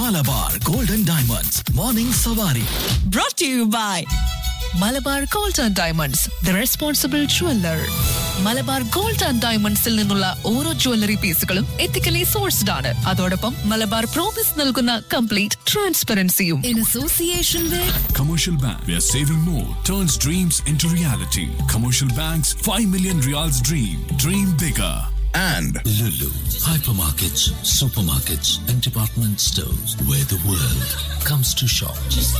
Malabar golden diamonds morning Savari brought to you by Malabar gold and diamonds the responsible jeweller Malabar gold and ഡയമണ്ട്സിൽ നിന്നുള്ള ഓരോ jewellery പീസുകളും ethically sourced ആണ് അതോടൊപ്പം മലബാർ പ്രോമിസ് നൽകുന്ന കംപ്ലീറ്റ് ട്രാൻസ്പെറൻസിയും in association with Commercial Bank, where saving more turns dreams into reality. Commercial Bank's 5 million reals dream. Dream bigger. and Lulu, hypermarkets, supermarkets, and department stores where the world comes to shop.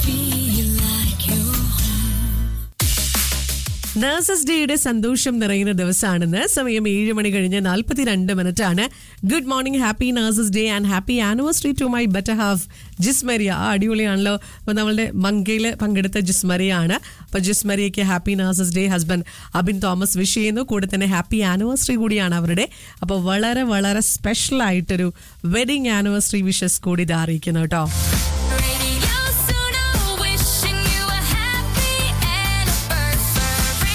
Nurses ഡേയുടെ സന്തോഷം നിറയുന്ന ദിവസമാണെന്ന് സമയം ഏഴ് മണി കഴിഞ്ഞ് നാൽപ്പത്തിരണ്ട് minute ആണ് good morning happy nurses day and happy anniversary to my better half Jismaria ആ അടിപൊളിയാണല്ലോ അപ്പോൾ നമ്മളുടെ മങ്കയിൽ പങ്കെടുത്ത ജിസ്മരിയാണ് അപ്പോൾ ജിസ്മരിയയ്ക്ക് happy nurses day husband Abin Thomas wish ചെയ്യുന്നു കൂടെ തന്നെ ഹാപ്പി ആനിവേഴ്സറി കൂടിയാണ് അവരുടെ അപ്പോൾ വളരെ വളരെ സ്പെഷ്യൽ ആയിട്ടൊരു വെഡിങ് ആനിവേഴ്സറി വിഷസ് കൂടി ഇത് അറിയിക്കുന്നു കേട്ടോ Radio Suno, wishing you a happy anniversary.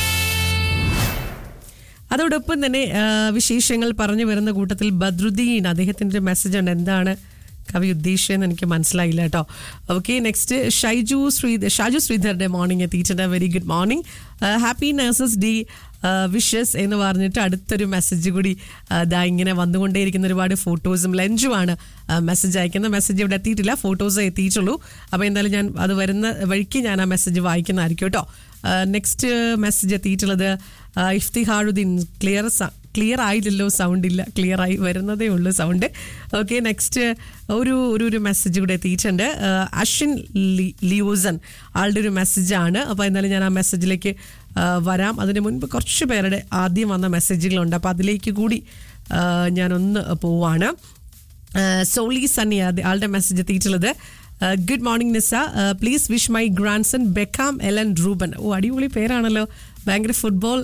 അതോടൊപ്പം തന്നെ ആ, വിശേഷങ്ങൾ പറഞ്ഞു വരുന്ന കൂട്ടത്തിൽ ബദ്രുദ്ദീൻ അദ്ദേഹത്തിൻ്റെ ഒരു മെസ്സേജ് ഉണ്ട് എന്താണ് കവി ഉദ്ദേശിച്ചതെന്ന് എനിക്ക് മനസ്സിലായില്ല കേട്ടോ ഓക്കെ നെക്സ്റ്റ് ഷൈജു ശ്രീ ഷാജു ശ്രീധറിന്റെ മോർണിംഗ് എത്തിയിട്ടുണ്ട് very good morning happy nurses day wishes എന്ന് പറഞ്ഞിട്ട് അടുത്തൊരു മെസ്സേജ് കൂടി ആ, ദാ ഇങ്ങനെ വന്നുകൊണ്ടേയിരിക്കുന്ന ഒരുപാട് ഫോട്ടോസും ലഞ്ചുമാണ് മെസ്സേജ് അയക്കുന്ന മെസ്സേജ് ഇവിടെ എത്തിയിട്ടില്ല ഫോട്ടോസ് എത്തിയിട്ടുള്ളൂ അപ്പോൾ എന്തായാലും ഞാൻ അത് വരുന്ന വഴിക്ക് ഞാൻ ആ മെസ്സേജ് വായിക്കുന്നതായിരിക്കും കേട്ടോ നെക്സ്റ്റ് മെസ്സേജ് എത്തിയിട്ടുള്ളത് ആ, ഇഫ്തിഹാറുദ്ദീൻ ക്ലിയർ ക്ലിയർ ആയില്ലല്ലോ സൗണ്ട് ഇല്ല ക്ലിയർ ആയി വരുന്നതേ ഉള്ളൂ സൗണ്ട് ഓക്കെ നെക്സ്റ്റ് ഒരു ഒരു ഒരു മെസ്സേജ് കൂടെ എത്തിയിട്ടുണ്ട് ആ, അശ്വിൻ ലി- ലിയോസൺ ആളുടെ ഒരു മെസ്സേജാണ് അപ്പോൾ എന്നാലും ഞാൻ ആ മെസ്സേജിലേക്ക് ആ, വരാം അതിന് മുൻപ് കുറച്ച് പേരുടെ ആദ്യം വന്ന മെസ്സേജുകളുണ്ട് അപ്പോൾ അതിലേക്ക് കൂടി ആ, ഞാനൊന്ന് പോവാണ് സോളി സണ്ണി അത് ആളുടെ മെസ്സേജ് എത്തിയിട്ടുള്ളത് good morning Nisa please wish my grandson Beckham Elan Ruben ഓ അടിപൊളി പേരാണല്ലോ ഭയങ്കര ഫുട്ബോൾ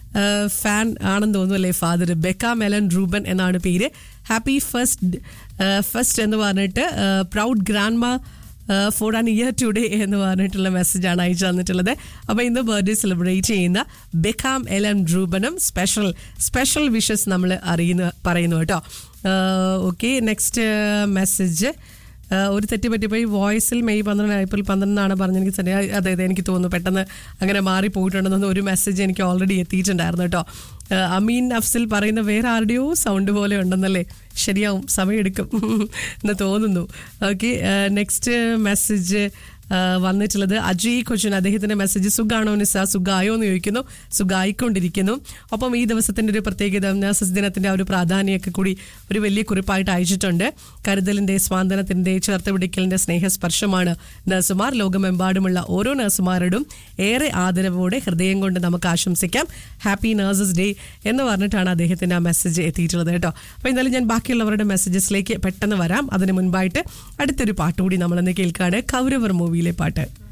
ഫാൻ ആണെന്ന് തോന്നുന്നു അല്ലേ ഫാദർ ബെക്കാം എലൻ റൂബൻ എന്നാണ് പേര് ഹാപ്പി ഫസ്റ്റ് ഫസ്റ്റ് എന്ന് പറഞ്ഞിട്ട് proud grandma for an year today എന്ന് പറഞ്ഞിട്ടുള്ള മെസ്സേജാണ് അയച്ചു തന്നിട്ടുള്ളത് അപ്പോൾ ഇന്ന് ബർത്ത്ഡേ സെലിബ്രേറ്റ് ചെയ്യുന്ന ബെക്കാം എലൻ റൂബനും സ്പെഷ്യൽ സ്പെഷ്യൽ വിഷസ് നമ്മൾ അറിയുന്ന പറയുന്നു കേട്ടോ ഓക്കെ നെക്സ്റ്റ് മെസ്സേജ് ഒരു തെറ്റ് പറ്റിപ്പോയി വോയിസിൽ മെയ് പന്ത്രണ്ട് ഏപ്രിൽ പന്ത്രണ്ടാണ് പറഞ്ഞ് എനിക്ക് തന്നെ അതെ അതെ എനിക്ക് തോന്നുന്നു പെട്ടെന്ന് അങ്ങനെ മാറിപ്പോയിട്ടുണ്ടെന്ന് ഒരു മെസ്സേജ് എനിക്ക് ഓൾറെഡി എത്തിയിട്ടുണ്ടായിരുന്നു കേട്ടോ ആ, അമീൻ അഫ്സിൽ പറയുന്ന വേറെ ആരുടെയോ സൗണ്ട് പോലെ ഉണ്ടെന്നല്ലേ ശരിയാവും സമയമെടുക്കും എന്ന് തോന്നുന്നു ഓക്കെ നെക്സ്റ്റ് മെസ്സേജ് ആ, വന്നിട്ടുള്ളത് അജയ് കൊച്ചിൻ അദ്ദേഹത്തിന്റെ മെസ്സേജ് സുഖാണോ നിസ സുഖായോ എന്ന് ചോദിക്കുന്നു സുഖായിക്കൊണ്ടിരിക്കുന്നു ഒപ്പം ഈ ദിവസത്തിന്റെ ഒരു പ്രത്യേകത നഴ്സസ് ദിനത്തിന്റെ ആ ഒരു പ്രാധാന്യമൊക്കെ കൂടി ഒരു വലിയ കുറിപ്പായിട്ട് അയച്ചിട്ടുണ്ട് കരുതലിന്റെ സ്വാതന്ത്ര്യത്തിന്റെ ചേർത്ത് പിടിക്കലിന്റെ സ്നേഹസ്പർശമാണ് നഴ്സുമാർ ലോകമെമ്പാടുമുള്ള ഓരോ നഴ്സുമാരോടും ഏറെ ആദരവോടെ ഹൃദയം കൊണ്ട് നമുക്ക് ആശംസിക്കാം ഹാപ്പി നഴ്സസ് ഡേ എന്ന് പറഞ്ഞിട്ടാണ് അദ്ദേഹത്തിന്റെ ആ മെസ്സേജ് എത്തിയിട്ടുള്ളത് കേട്ടോ അപ്പോൾ എന്തായാലും ഞാൻ ബാക്കിയുള്ളവരുടെ മെസ്സേജസിലേക്ക് പെട്ടെന്ന് വരാം അതിന് മുൻപായിട്ട് അടുത്തൊരു പാട്ട് കൂടി നമ്മളെന്ന് കേൾക്കാണ് കൗരവർ മൂവിയിലെ പാട്ട്